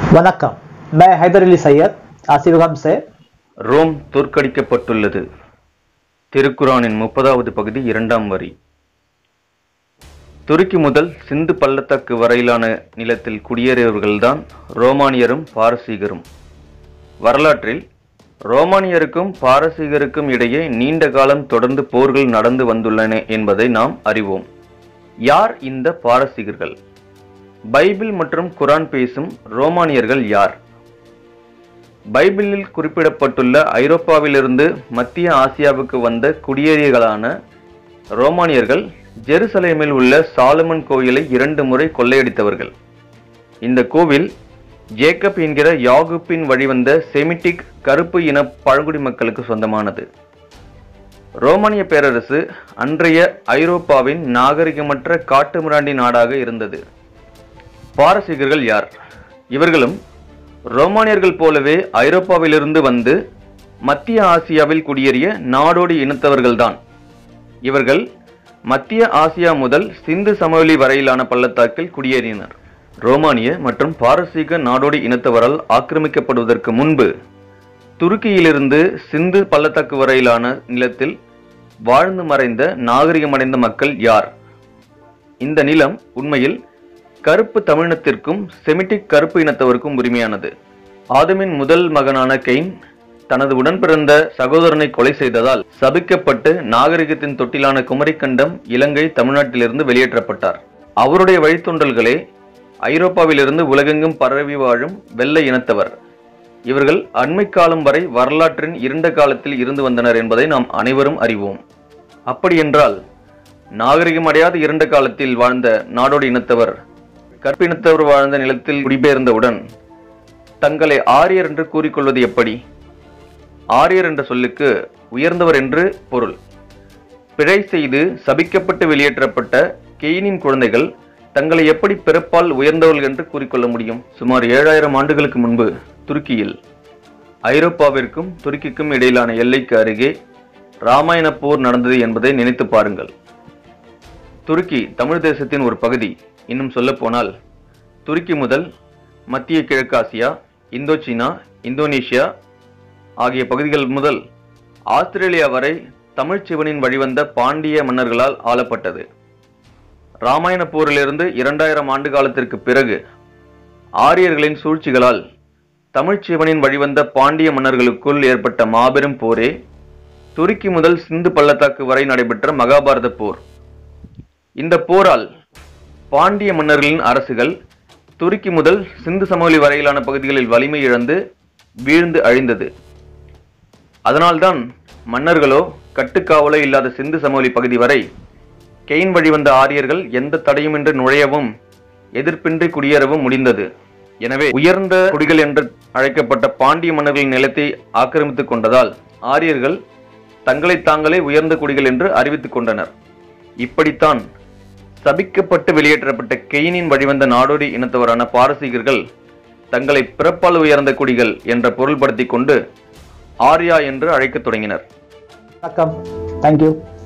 वनक्कम मैं हैदर अली सैयद आसिफगम से ரோம் தோற்கடிக்கப்பட்டுள்ளது திருக்குரானின் முப்பதாவது பகுதி இரண்டாம் வரி துருக்கி முதல் சிந்து பள்ளத்தாக்கு வரையிலான நிலத்தில் குடியேறியவர்கள்தான் ரோமானியரும் பாரசீகரும் வரலாற்றில் ரோமானியருக்கும் பாரசீகருக்கும் இடையே நீண்ட காலம் தொடர்ந்து போர்கள் நடந்து வந்துள்ளன என்பதை நாம் அறிவோம் யார் இந்த பாரசீகர்கள் பைபிள் மற்றும் குரான் பேசும் ரோமானியர்கள் யார் பைபிளில் குறிப்பிடப்பட்டுள்ள ஐரோப்பாவிலிருந்து மத்திய ஆசியாவுக்கு வந்த குடியேறியர்களான ரோமானியர்கள் ஜெருசலேமில் உள்ள சாலமன் கோயிலை இரண்டு முறை கொள்ளையடித்தவர்கள் இந்த கோவில் ஜேக்கப் என்கிற யாகுப்பின் வழிவந்த செமிட்டிக் கருப்பு இன பழங்குடி மக்களுக்கு சொந்தமானது ரோமானிய பேரரசு அன்றைய ஐரோப்பாவின் நாகரிகமற்ற காட்டுமிராண்டி நாடாக இருந்தது பாரசீகர்கள் யார் இவர்களும் ரோமானியர்கள் போலவே ஐரோப்பாவிலிருந்து வந்து மத்திய ஆசியாவில் குடியேறிய நாடோடி இனத்தவர்கள்தான் இவர்கள் மத்திய ஆசியா முதல் சிந்து சமவெளி வரையிலான பள்ளத்தாக்கில் குடியேறினர் ரோமானிய மற்றும் பாரசீக நாடோடி இனத்தவரால் ஆக்கிரமிக்கப்படுவதற்கு முன்பு துருக்கியிலிருந்து சிந்து பள்ளத்தாக்கு வரையிலான நிலத்தில் வாழ்ந்து மறைந்த நாகரிகமடைந்த மக்கள் யார் இந்த நிலம் உண்மையில் கருப்பு தமிழினத்திற்கும் செமிட்டிக் கருப்பு இனத்தவருக்கும் உரிமையானது ஆதமின் முதல் மகனான கெயின் தனது உடன் பிறந்த சகோதரனை கொலை செய்ததால் சபிக்கப்பட்டு நாகரிகத்தின் தொட்டிலான குமரிக்கண்டம் இலங்கை தமிழ்நாட்டிலிருந்து வெளியேற்றப்பட்டார் அவருடைய வழித்தோன்றல்களே ஐரோப்பாவிலிருந்து உலகெங்கும் பரவி வாழும் வெள்ளை இனத்தவர் இவர்கள் அண்மை காலம் வரை வரலாற்றின் இருண்ட காலத்தில் இருந்து வந்தனர் என்பதை நாம் அனைவரும் அறிவோம் அப்படியென்றால் நாகரிகம் அடையாத இருண்ட காலத்தில் வாழ்ந்த நாடோடி இனத்தவர் கற்பினத்தவர் வாழ்ந்த நிலத்தில் குடிபெயர்ந்தவுடன் தங்களை ஆரியர் என்று கூறிக்கொள்வது எப்படி ஆரியர் என்ற சொல்லுக்கு உயர்ந்தவர் என்று பொருள் பிழை செய்து சபிக்கப்பட்டு வெளியேற்றப்பட்ட கெயினின் குழந்தைகள் தங்களை எப்படி பிறப்பால் உயர்ந்தவர்கள் என்று கூறிக்கொள்ள முடியும் சுமார் ஏழாயிரம் ஆண்டுகளுக்கு முன்பு துருக்கியில் ஐரோப்பாவிற்கும் துருக்கிக்கும் இடையிலான எல்லைக்கு அருகே ராமாயண போர் நடந்தது என்பதை நினைத்து பாருங்கள் துருக்கி தமிழ் தேசத்தின் ஒரு பகுதி இன்னும் சொல்லப்போனால் துருக்கி முதல் மத்திய கிழக்காசியா இந்தோசீனா இந்தோனேஷியா ஆகிய பகுதிகள் முதல் ஆஸ்திரேலியா வரை தமிழ்ச் சிவனின் வழிவந்த பாண்டிய மன்னர்களால் ஆளப்பட்டது ராமாயண போரிலிருந்து இரண்டாயிரம் ஆண்டு காலத்திற்கு பிறகு ஆரியர்களின் சூழ்ச்சிகளால் தமிழ்ச் சிவனின் வழிவந்த பாண்டிய மன்னர்களுக்குள் ஏற்பட்ட மாபெரும் போரே துருக்கி முதல் சிந்து பள்ளத்தாக்கு வரை நடைபெற்ற மகாபாரத போர் இந்த போரால் பாண்டிய மன்னர்களின் அரசுகள் துருக்கி முதல் சிந்து சமவெளி வரையிலான பகுதிகளில் வலிமை இழந்து வீழ்ந்து அழிந்தது அதனால்தான் மன்னர்களோ கட்டுக்காவலோ இல்லாத சிந்து சமவெளி பகுதி வரை கெயின் வழிவந்த ஆரியர்கள் எந்த தடையுமின்றி நுழையவும் எதிர்ப்பின்றி குடியேறவும் முடிந்தது எனவே உயர்ந்த குடிகள் என்று அழைக்கப்பட்ட பாண்டிய மன்னர்களின் நிலத்தை ஆக்கிரமித்துக் கொண்டதால் ஆரியர்கள் தங்களை தாங்களே உயர்ந்த குடிகள் என்று அறிவித்துக் கொண்டனர் இப்படித்தான் சபிக்கப்பட்டு வெளியேற்றப்பட்ட கெயினின் வழிவந்த நாடோடி இனத்தவரான பாரசீகர்கள் தங்களை பிறப்பால் உயர்ந்த குடிகள் என்ற பொருள்படுத்திக் கொண்டு ஆர்யா என்று அழைக்கத் தொடங்கினர் वनक्कम थैंक यू